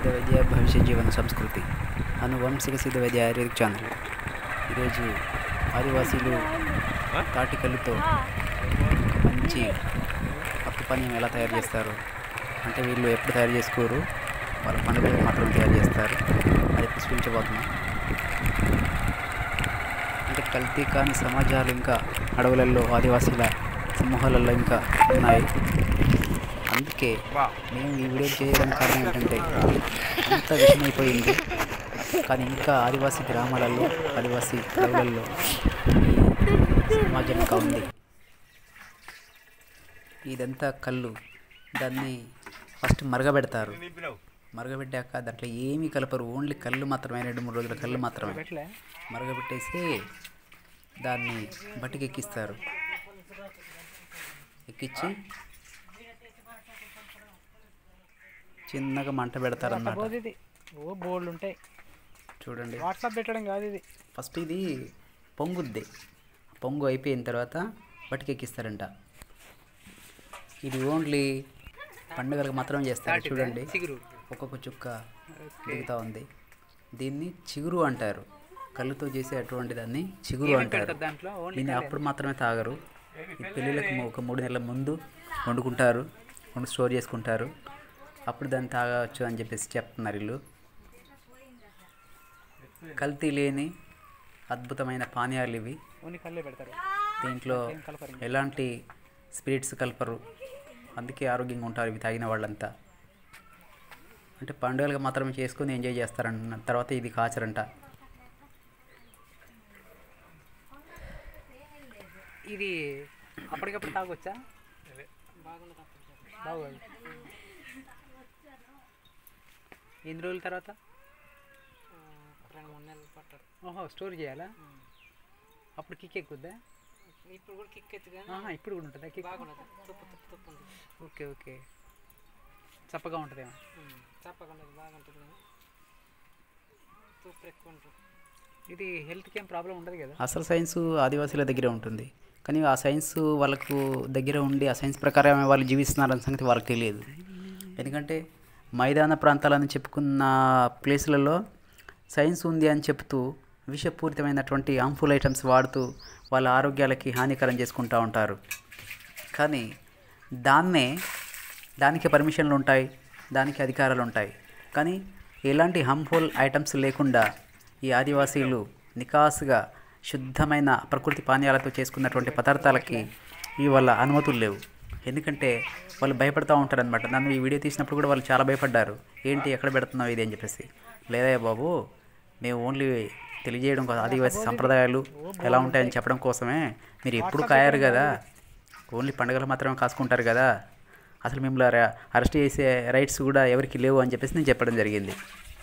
సిద్ధ వైద్య భవిష్య జీవన సంస్కృతి అనువంశిక సిద్ధ వైద్య ఆయుర్వేదిక్ ఛానల్ ఈరోజు ఆదివాసీలు తాటికల్లుతో మంచి పప్పు పానీయం ఎలా తయారు చేస్తారు అంటే వీళ్ళు ఎప్పుడు తయారు చేసుకోరు వాళ్ళ పండుగలకు మాత్రం తయారు చేస్తారు అది పుష్పించబోతున్నాం అంటే కల్తీ కాని సమాజాలు ఇంకా అడవులలో ఆదివాసీల సమూహాలలో ఇంకా ఉన్నాయి అందుకే మేము ఈ వీడియో చేయడం కారణం ఏంటంటే అంత విషమైపోయింది కానీ ఇంకా ఆదివాసీ గ్రామాలలో ఆదివాసీ అడవులలో ఈ సమాజం ఇంకా ఉంది ఇదంతా కళ్ళు దాన్ని ఫస్ట్ మరగబెడతారు మరగబెట్టాక దాంట్లో ఏమీ కలపరు ఓన్లీ కళ్ళు మాత్రమే రెండు మూడు రోజుల కళ్ళు మాత్రమే మరగబెట్టేసి దాన్ని బట్టికి ఎక్కిస్తారు ఎక్కించి చిన్నగా మంట పెడతారు అన్నమాట పోదు ఇది ఓ బోర్డులు ఉంటాయి చూడండి వాట్సాప్ పెట్టడం కాదు ఇది ఫస్ట్ ఇది పొంగుద్ది పొంగు అయిపోయిన తర్వాత బట్టికి ఎక్కిస్తారంట ఇది ఓన్లీ పండుగలకు మాత్రమే చేస్తారు చూడండి చిగురు ఒక్కొక్క చుక్క దిగుతూ ఉంది దీన్ని చిగురు అంటారు కళ్ళుతో చేసే అటువంటి దాన్ని చిగురు అంటారు దాంట్లో ఓన్లీ దీన్ని అప్పుడు మాత్రమే తాగరు ఈ పెళ్ళిళ్ళకి ము- ఒక మూడు నెలల ముందు వండుకుంటారు వండు స్టోర్ చేసుకుంటారు అప్పుడు దాన్ని తాగవచ్చు అని చెప్పేసి చెప్తున్నారు వీళ్ళు కల్తీ లేని అద్భుతమైన పానీయాలు ఇవి ఓన్లీ కళ్ళే పెడతారు దీంట్లో కలపరు ఎలాంటి స్పిరిట్స్ కలపరు అందుకే ఆరోగ్యంగా ఉంటారు ఇవి తాగిన వాళ్ళంతా అంటే పండుగలకు మాత్రమే చేసుకొని ఎంజాయ్ చేస్తారంట తర్వాత ఇది కాచరంట ఇది అప్పటికప్పుడు తాగొచ్చా బాగోదు ఎన్ని రోజుల తర్వాత రెండు మూడు నెలలు పట్టారు ఓహో స్టోర్ చేయాలా అప్పుడు కిక్ ఎక్కుద్దా ఇప్పుడు కూడా కిక్ ఎత్తు కానీ ఆహా, ఇప్పుడు కూడా ఉంటుందా కిక్ బాగుండదు తుప్పు తుప్పు తుప్పు ఉంటుంది ఓకే ఓకే చప్పగా ఉంటుందేమో ఉమ్, చప్పకుండా బాగుంటుంది కానీ తుప్పు ఎక్కువ ఉంటుంది ఇది హెల్త్కి ఏం ప్రాబ్లం ఉండదు కదా అసలు సైన్స్ ఆదివాసీల దగ్గర ఉంటుంది కానీ ఆ సైన్స్ వాళ్ళకు దగ్గర ఉండి ఆ సైన్స్ ప్రకారమే వాళ్ళు జీవిస్తున్నారన్న సంగతి వాళ్ళకి తెలియదు ఎందుకంటే మైదాన ప్రాంతాలని చెప్పుకున్న ప్లేసులలో సైన్స్ ఉంది అని చెప్తూ విషపూరితమైనటువంటి హార్మ్ఫుల్ ఐటమ్స్ వాడుతూ వాళ్ళ ఆరోగ్యాలకి హానికరం చేసుకుంటూ ఉంటారు కానీ దాన్నే దానికి పర్మిషన్లు ఉంటాయి దానికి అధికారాలు ఉంటాయి కానీ ఎలాంటి హార్మ్ఫుల్ ఐటమ్స్ లేకుండా ఈ ఆదివాసీలు నికాసుగా శుద్ధమైన ప్రకృతి పానీయాలతో చేసుకున్నటువంటి పదార్థాలకి ఈ వాళ్ళ అనుమతులు లేవు ఎందుకంటే వాళ్ళు భయపడుతూ ఉంటారు అనమాట నన్ను ఈ వీడియో తీసినప్పుడు కూడా వాళ్ళు చాలా భయపడ్డారు ఏంటి ఎక్కడ పెడుతున్నావు ఇది అని చెప్పేసి లేదయ్య బాబు మేము ఓన్లీ తెలియజేయడం కోసం ఆదివాసీ సంప్రదాయాలు ఎలా ఉంటాయని చెప్పడం కోసమే మీరు ఎప్పుడు కాయారు కదా ఓన్లీ పండుగలు మాత్రమే కాసుకుంటారు కదా అసలు మిమ్మల్ని అరెస్ట్ చేసే రైట్స్ కూడా ఎవరికి లేవు అని చెప్పేసి నేను చెప్పడం జరిగింది